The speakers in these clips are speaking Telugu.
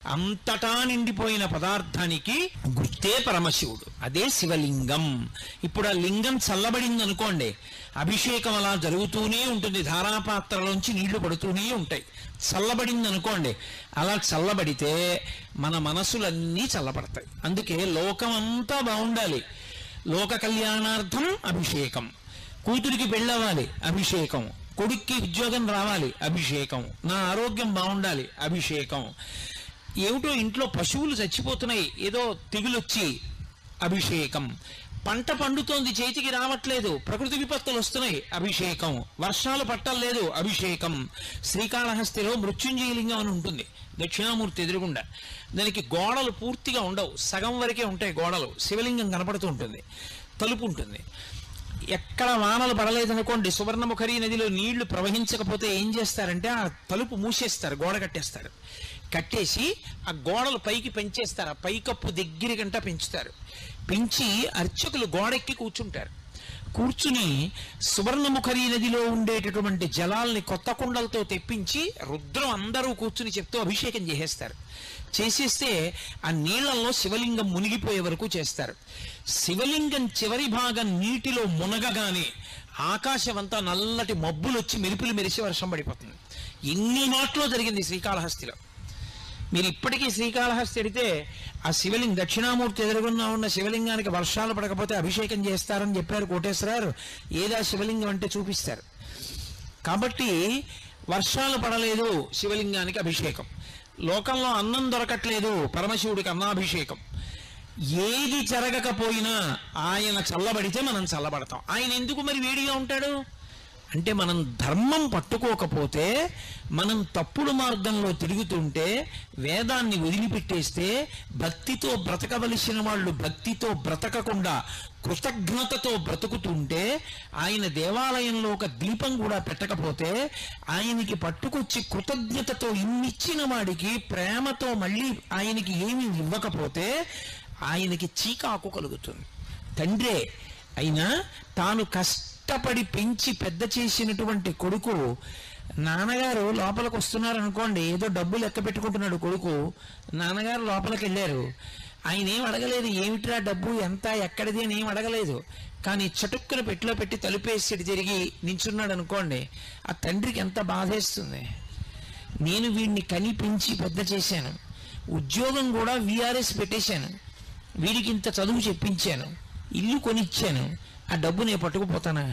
అంతటా నిండిపోయిన పదార్థానికి గుర్తే పరమశివుడు అదే శివలింగం ఇప్పుడు ఆ లింగం చల్లబడింది అనుకోండి అభిషేకం అలా జరుగుతూనే ఉంటుంది ధారాపాత్రలోంచి నీళ్లు పడుతూనే ఉంటాయి చల్లబడింది అనుకోండి అలా చల్లబడితే మన మనసులన్నీ చల్లబడతాయి అందుకే లోకం అంతా బాగుండాలి లోక కళ్యాణార్థం అభిషేకం కూతురికి పెళ్ళవ్వాలి అభిషేకం కొడుక్కి ఉద్యోగం రావాలి అభిషేకం నా ఆరోగ్యం బాగుండాలి అభిషేకం ఏమిటో ఇంట్లో పశువులు చచ్చిపోతున్నాయి ఏదో తెగులొచ్చి అభిషేకం పంట పండుతోంది చేతికి రావట్లేదు ప్రకృతి విపత్తులు వస్తున్నాయి అభిషేకం వర్షాలు పట్టలేదు అభిషేకం శ్రీకాళహస్తిలో మృత్యుంజయ లింగం అని ఉంటుంది దక్షిణామూర్తి ఎదురుగుండా దానికి గోడలు పూర్తిగా ఉండవు సగం వరకే ఉంటాయి గోడలు శివలింగం కనపడుతూ ఉంటుంది తలుపు ఉంటుంది ఎక్కడ వానలు పడలేదనుకోండి సువర్ణముఖరి నదిలో నీళ్లు ప్రవహించకపోతే ఏం చేస్తారంటే ఆ తలుపు మూసేస్తారు గోడ కట్టేస్తారు కట్టేసి ఆ గోడలు పైకి పెంచేస్తారు ఆ పైకప్పు దగ్గరికంట పెంచుతారు పెంచి అర్చకులు గోడెక్కి కూర్చుంటారు కూర్చుని సువర్ణముఖరి నదిలో ఉండేటటువంటి జలాల్ని కొత్త కుండలతో తెప్పించి రుద్రం అందరూ కూర్చుని చెప్తూ అభిషేకం చేసేస్తారు చేసేస్తే ఆ నీళ్లలో శివలింగం మునిగిపోయే వరకు చేస్తారు శివలింగం చివరి భాగం నీటిలో మునగగానే ఆకాశం అంతా నల్లటి మబ్బులు వచ్చి మెరుపులు మెరిసి వర్షం పడిపోతుంది ఎన్ని మాటలో జరిగింది శ్రీకాళహస్తిలో మీరు ఇప్పటికీ శ్రీకాళహస్తి ఎడితే ఆ శివలింగం దక్షిణామూర్తి ఎదురుగున్నా ఉన్న శివలింగానికి వర్షాలు పడకపోతే అభిషేకం చేస్తారని చెప్పారు కోటేశ్వరారు ఏదా శివలింగం అంటే చూపిస్తారు కాబట్టి వర్షాలు పడలేదు శివలింగానికి అభిషేకం లోకంలో అన్నం దొరకట్లేదు పరమశివుడికి అన్నాభిషేకం ఏది జరగకపోయినా ఆయన చల్లబడితే మనం చల్లబడతాం ఆయన ఎందుకు మరి వేడిగా ఉంటాడు అంటే మనం ధర్మం పట్టుకోకపోతే మనం తప్పుడు మార్గంలో తిరుగుతుంటే వేదాన్ని వదిలిపెట్టేస్తే భక్తితో బ్రతకవలసిన వాళ్ళు భక్తితో బ్రతకకుండా కృతజ్ఞతతో బ్రతుకుతుంటే ఆయన దేవాలయంలో ఒక దీపం కూడా పెట్టకపోతే ఆయనకి పట్టుకొచ్చి కృతజ్ఞతతో ఇన్నిచ్చిన వాడికి ప్రేమతో మళ్ళీ ఆయనకి ఏమీ ఇవ్వకపోతే ఆయనకి చీకాకు కలుగుతుంది తండ్రే అయినా తాను కష్టపడి పెంచి పెద్ద చేసినటువంటి కొడుకు నాన్నగారు లోపలికి వస్తున్నారు అనుకోండి ఏదో డబ్బు లెక్క పెట్టుకుంటున్నాడు కొడుకు నాన్నగారు లోపలికి వెళ్ళారు ఆయన ఏం అడగలేదు ఏమిట్రా డబ్బు ఎంత ఎక్కడిది అని ఏం అడగలేదు కానీ చటుక్కున పెట్టిలో పెట్టి తలుపేసి ఇటు తిరిగి నించున్నాడు అనుకోండి ఆ తండ్రికి ఎంత బాధేస్తుంది నేను వీడిని కని పెంచి పెద్ద చేశాను ఉద్యోగం కూడా విఆర్ఎస్ పెట్టేశాను వీడికి ఇంత చదువు చెప్పించాను ఇల్లు కొనిచ్చాను ఆ డబ్బు నేను పట్టుకుపోతానా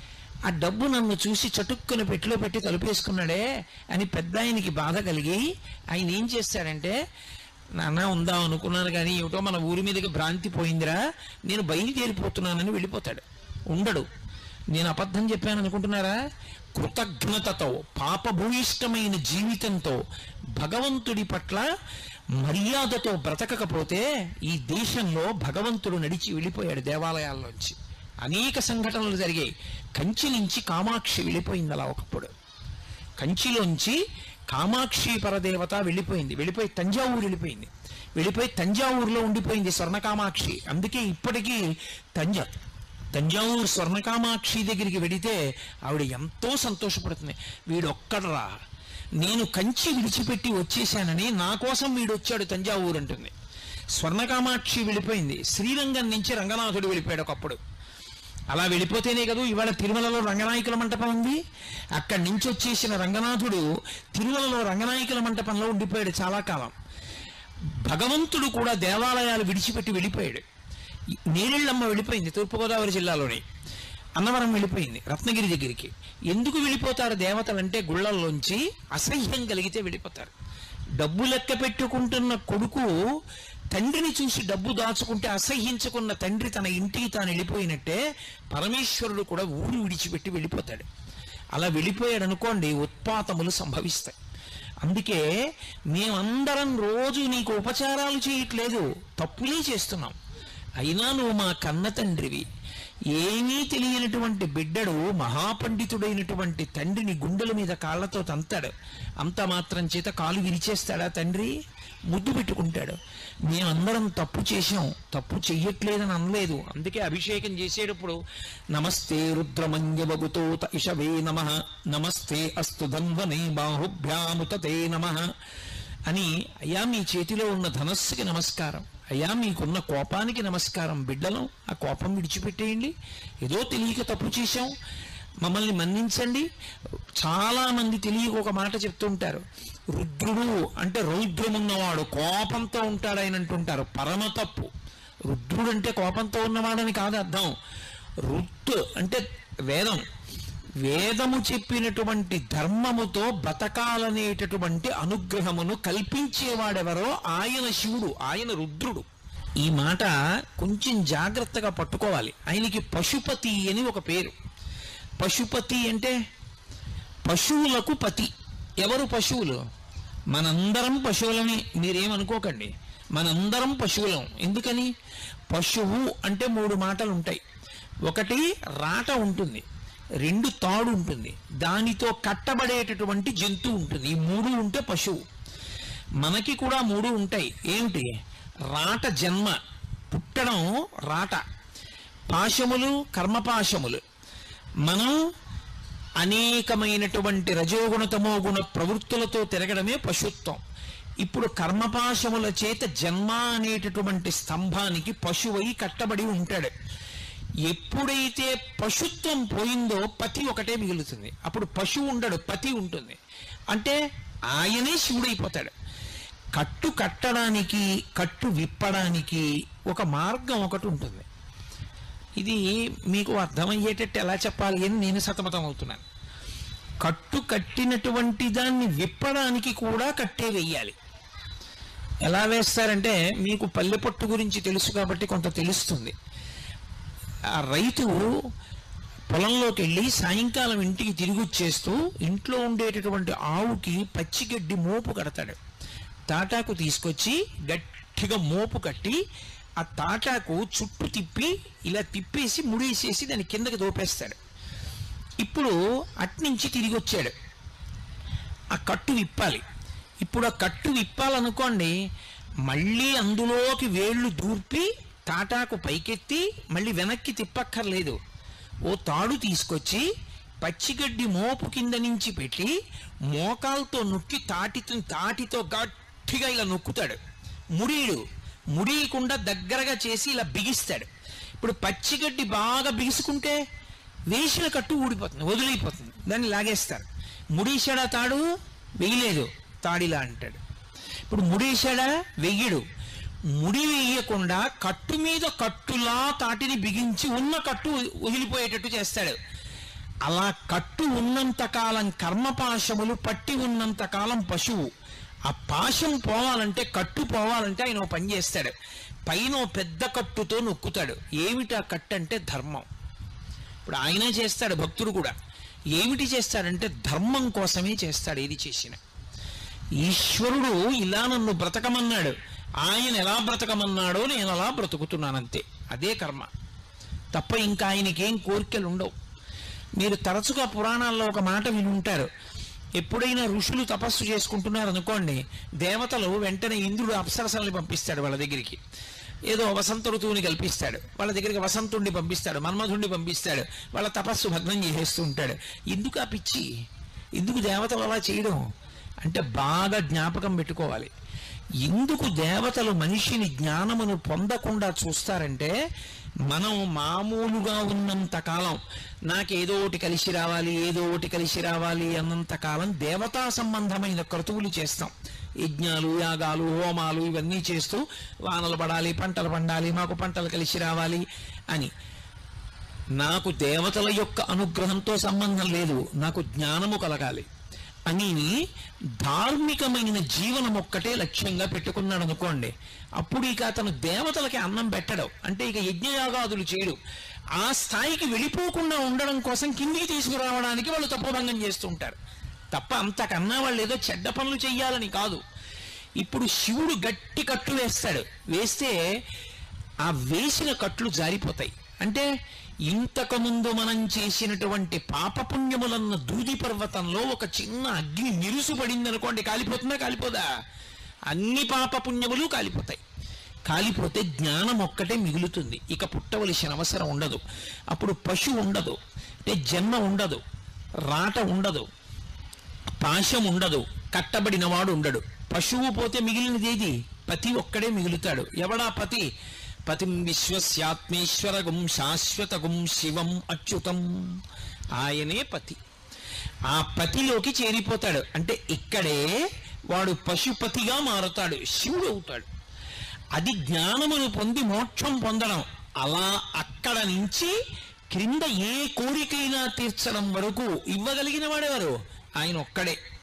ఆ డబ్బు నన్ను చూసి చటుక్కున పెట్టిలో పెట్టి తలుపేసుకున్నాడే అని పెద్ద ఆయనకి బాధ కలిగి ఆయన ఏం చేస్తాడంటే నాన్న ఉందాం అనుకున్నాను కానీ ఏమిటో మన ఊరి మీదకి భ్రాంతి పోయిందిరా నేను బయలుదేరిపోతున్నానని వెళ్ళిపోతాడు ఉండడు నేను అబద్ధం చెప్పాను అనుకుంటున్నారా కృతజ్ఞతతో పాపభూయిష్టమైన జీవితంతో భగవంతుడి పట్ల మర్యాదతో బ్రతకకపోతే ఈ దేశంలో భగవంతుడు నడిచి వెళ్ళిపోయాడు దేవాలయాల్లోంచి అనేక సంఘటనలు జరిగాయి కంచి నుంచి కామాక్షి వెళ్ళిపోయింది అలా ఒకప్పుడు కంచిలోంచి కామాక్షి పరదేవత వెళ్ళిపోయింది వెళ్ళిపోయి తంజావూరు వెళ్ళిపోయింది వెళ్ళిపోయి తంజావూరులో ఉండిపోయింది స్వర్ణకామాక్షి అందుకే ఇప్పటికీ తంజా తంజావూరు స్వర్ణకామాక్షి దగ్గరికి వెడితే ఆవిడ ఎంతో సంతోషపడుతుంది వీడొక్కడరా నేను కంచి విడిచిపెట్టి వచ్చేసానని నా కోసం వీడు వచ్చాడు తంజావూరు అంటుంది స్వర్ణకామాక్షి వెళ్ళిపోయింది శ్రీరంగం నుంచి రంగనాథుడు వెళ్ళిపోయాడు ఒకప్పుడు అలా వెళ్ళిపోతేనే కదా ఇవాళ తిరుమలలో రంగనాయకుల మంటపం ఉంది అక్కడి నుంచి వచ్చేసిన రంగనాథుడు తిరుమలలో రంగనాయకుల మంటపంలో ఉండిపోయాడు చాలా కాలం భగవంతుడు కూడా దేవాలయాలు విడిచిపెట్టి వెళ్ళిపోయాడు నేరెళ్ళమ్మ వెళ్ళిపోయింది తూర్పుగోదావరి జిల్లాలోని అన్నవరం వెళ్ళిపోయింది రత్నగిరి దగ్గరికి ఎందుకు వెళ్ళిపోతారు దేవతలంటే గుళ్ళల్లోంచి అసహ్యం కలిగితే వెళ్ళిపోతారు డబ్బు లెక్క పెట్టుకుంటున్న కొడుకు తండ్రిని చూసి డబ్బు దాచుకుంటే అసహ్యించుకున్న తండ్రి తన ఇంటికి తాను వెళ్ళిపోయినట్టే పరమేశ్వరుడు కూడా ఊరు విడిచిపెట్టి వెళ్ళిపోతాడు అలా వెళ్ళిపోయాడు అనుకోండి ఉత్పాతములు సంభవిస్తాయి అందుకే మేమందరం రోజు నీకు ఉపచారాలు చేయట్లేదు తప్పులే చేస్తున్నాం అయినా నువ్వు మా కన్న తండ్రివి ఏమీ తెలియనటువంటి బిడ్డడు మహాపండితుడైనటువంటి తండ్రిని గుండెల మీద కాళ్ళతో తంతాడు అంత మాత్రం చేత కాలు విరిచేస్తాడా తండ్రి ముద్దు పెట్టుకుంటాడు మేమందరం తప్పు చేశాం తప్పు చెయ్యట్లేదని అనలేదు అందుకే అభిషేకం చేసేటప్పుడు నమస్తే రుద్రమంజవగుతో ఇషవే నమ నమస్తే అస్తు ధన్వనే బాహుభ్యాముతే నమ అని అయ్యా మీ చేతిలో ఉన్న ధనస్సుకి నమస్కారం అయ్యా మీకున్న కోపానికి నమస్కారం బిడ్డలం ఆ కోపం విడిచిపెట్టేయండి ఏదో తెలియక తప్పు చేశాం మమ్మల్ని మన్నించండి చాలా మంది తెలియక ఒక మాట చెప్తుంటారు రుద్రుడు అంటే రౌద్రమున్నవాడు కోపంతో ఉంటాడు ఆయన అంటుంటారు పరమ తప్పు రుద్రుడు అంటే కోపంతో ఉన్నవాడని కాదు అర్థం రుత్ అంటే వేదం వేదము చెప్పినటువంటి ధర్మముతో బ్రతకాలనేటటువంటి అనుగ్రహమును కల్పించేవాడెవరో ఆయన శివుడు ఆయన రుద్రుడు ఈ మాట కొంచెం జాగ్రత్తగా పట్టుకోవాలి ఆయనకి పశుపతి అని ఒక పేరు పశుపతి అంటే పశువులకు పతి ఎవరు పశువులు మనందరం పశువులని మీరేమనుకోకండి మనందరం పశువులం ఎందుకని పశువు అంటే మూడు మాటలు ఉంటాయి ఒకటి రాట ఉంటుంది రెండు తాడు ఉంటుంది దానితో కట్టబడేటటువంటి జంతువు ఉంటుంది ఈ మూడు ఉంటే పశువు మనకి కూడా మూడు ఉంటాయి ఏమిటి రాట జన్మ పుట్టడం రాట పాశములు కర్మపాశములు మనం అనేకమైనటువంటి రజోగుణ తమోగుణ ప్రవృత్తులతో తిరగడమే పశుత్వం ఇప్పుడు కర్మపాశముల చేత జన్మ అనేటటువంటి స్తంభానికి పశువై కట్టబడి ఉంటాడు ఎప్పుడైతే పశుత్వం పోయిందో పతి ఒకటే మిగులుతుంది అప్పుడు పశువు ఉండడు పతి ఉంటుంది అంటే ఆయనే శివుడైపోతాడు కట్టు కట్టడానికి కట్టు విప్పడానికి ఒక మార్గం ఒకటి ఉంటుంది ఇది మీకు అర్థమయ్యేటట్టు ఎలా చెప్పాలి అని నేను సతమతం అవుతున్నాను కట్టు కట్టినటువంటి దాన్ని విప్పడానికి కూడా కట్టే వెయ్యాలి ఎలా వేస్తారంటే మీకు పల్లె పట్టు గురించి తెలుసు కాబట్టి కొంత తెలుస్తుంది ఆ రైతు పొలంలోకి వెళ్ళి సాయంకాలం ఇంటికి తిరిగి వచ్చేస్తూ ఇంట్లో ఉండేటటువంటి ఆవుకి పచ్చిగడ్డి మోపు కడతాడు తాటాకు తీసుకొచ్చి గట్టిగా మోపు కట్టి ఆ తాటాకు చుట్టూ తిప్పి ఇలా తిప్పేసి ముడేసేసి దాని కిందకి దోపేస్తాడు ఇప్పుడు అట్నుంచి తిరిగి వచ్చాడు ఆ కట్టు విప్పాలి ఇప్పుడు ఆ కట్టు విప్పాలనుకోండి మళ్ళీ అందులోకి వేళ్ళు దూర్పి తాటాకు పైకెత్తి మళ్ళీ వెనక్కి తిప్పక్కర్లేదు ఓ తాడు తీసుకొచ్చి పచ్చిగడ్డి మోపు కింద నుంచి పెట్టి మోకాలతో నొక్కి తాటితో తాటితో గట్టిగా ఇలా నొక్కుతాడు ముడీడు ముడియకుండా దగ్గరగా చేసి ఇలా బిగిస్తాడు ఇప్పుడు పచ్చిగడ్డి బాగా బిగుసుకుంటే వేసిన కట్టు ఊడిపోతుంది వదిలిపోతుంది దాన్ని లాగేస్తారు ముడేశాడా తాడు వెయ్యలేదు తాడిలా అంటాడు ఇప్పుడు ముడేశాడా వెయ్యడు ముడి వేయకుండా కట్టు మీద కట్టులా తాటిని బిగించి ఉన్న కట్టు వదిలిపోయేటట్టు చేస్తాడు అలా కట్టు ఉన్నంత కాలం కర్మపాశములు పట్టి ఉన్నంత కాలం పశువు ఆ పాశం పోవాలంటే కట్టు పోవాలంటే ఆయన ఓ పని చేస్తాడు పైన ఓ పెద్ద కట్టుతో నొక్కుతాడు ఏమిటి ఆ కట్టు అంటే ధర్మం ఇప్పుడు ఆయనే చేస్తాడు భక్తుడు కూడా ఏమిటి చేస్తాడంటే ధర్మం కోసమే చేస్తాడు ఏది చేసిన ఈశ్వరుడు ఇలా నన్ను బ్రతకమన్నాడు ఆయన ఎలా బ్రతకమన్నాడో నేను అలా బ్రతుకుతున్నానంతే అదే కర్మ తప్ప ఇంకా ఆయనకేం కోరికలు ఉండవు మీరు తరచుగా పురాణాల్లో ఒక మాట విని ఉంటారు ఎప్పుడైనా ఋషులు తపస్సు చేసుకుంటున్నారు అనుకోండి దేవతలు వెంటనే ఇంద్రుడు అప్సరసల్ని పంపిస్తాడు వాళ్ళ దగ్గరికి ఏదో వసంత ఋతువుని కల్పిస్తాడు వాళ్ళ దగ్గరికి వసంతుణ్ణి పంపిస్తాడు మన్మధుణ్ణి పంపిస్తాడు వాళ్ళ తపస్సు భగ్నం చేసేస్తూ ఉంటాడు ఎందుకు ఆ పిచ్చి ఎందుకు దేవతలు అలా చేయడం అంటే బాగా జ్ఞాపకం పెట్టుకోవాలి ఎందుకు దేవతలు మనిషిని జ్ఞానమును పొందకుండా చూస్తారంటే మనం మామూలుగా ఉన్నంత కాలం నాకేదో ఒకటి కలిసి రావాలి ఏదో ఒకటి కలిసి రావాలి అన్నంత కాలం దేవతా సంబంధమైన క్రతువులు చేస్తాం యజ్ఞాలు యాగాలు హోమాలు ఇవన్నీ చేస్తూ వానలు పడాలి పంటలు పండాలి మాకు పంటలు కలిసి రావాలి అని నాకు దేవతల యొక్క అనుగ్రహంతో సంబంధం లేదు నాకు జ్ఞానము కలగాలి అని ధార్మికమైన జీవనం ఒక్కటే లక్ష్యంగా పెట్టుకున్నాడు అనుకోండి అప్పుడు ఇక అతను దేవతలకి అన్నం పెట్టడం అంటే ఇక యజ్ఞయాగాదులు చేయడు ఆ స్థాయికి వెళ్ళిపోకుండా ఉండడం కోసం కిందికి తీసుకురావడానికి వాళ్ళు తపోభంగం చేస్తుంటారు తప్ప అంతకన్నా వాళ్ళు ఏదో చెడ్డ పనులు చెయ్యాలని కాదు ఇప్పుడు శివుడు గట్టి కట్టు వేస్తాడు వేస్తే ఆ వేసిన కట్లు జారిపోతాయి అంటే ఇంతకు ముందు మనం చేసినటువంటి పాపపుణ్యములన్న దూది పర్వతంలో ఒక చిన్న అగ్ని నిరుసుపడింది అనుకోండి కాలిపోతుందా కాలిపోదా అన్ని పాపపుణ్యములు కాలిపోతాయి కాలిపోతే జ్ఞానం ఒక్కటే మిగులుతుంది ఇక పుట్టవలసిన అవసరం ఉండదు అప్పుడు పశు ఉండదు అంటే జన్మ ఉండదు రాట ఉండదు పాశం ఉండదు కట్టబడినవాడు ఉండడు పశువు పోతే మిగిలినది ఏది పతి ఒక్కడే మిగులుతాడు ఎవడా పతి పతిం విశ్వస్యాత్మేశ్వరగుం శాశ్వతగుం శివం అచ్యుతం ఆయనే పతి ఆ పతిలోకి చేరిపోతాడు అంటే ఇక్కడే వాడు పశుపతిగా మారుతాడు శివుడు అవుతాడు అది జ్ఞానమును పొంది మోక్షం పొందడం అలా అక్కడ నుంచి క్రింద ఏ కోరికైనా తీర్చడం వరకు ఇవ్వగలిగిన వాడెవరు ఆయన ఒక్కడే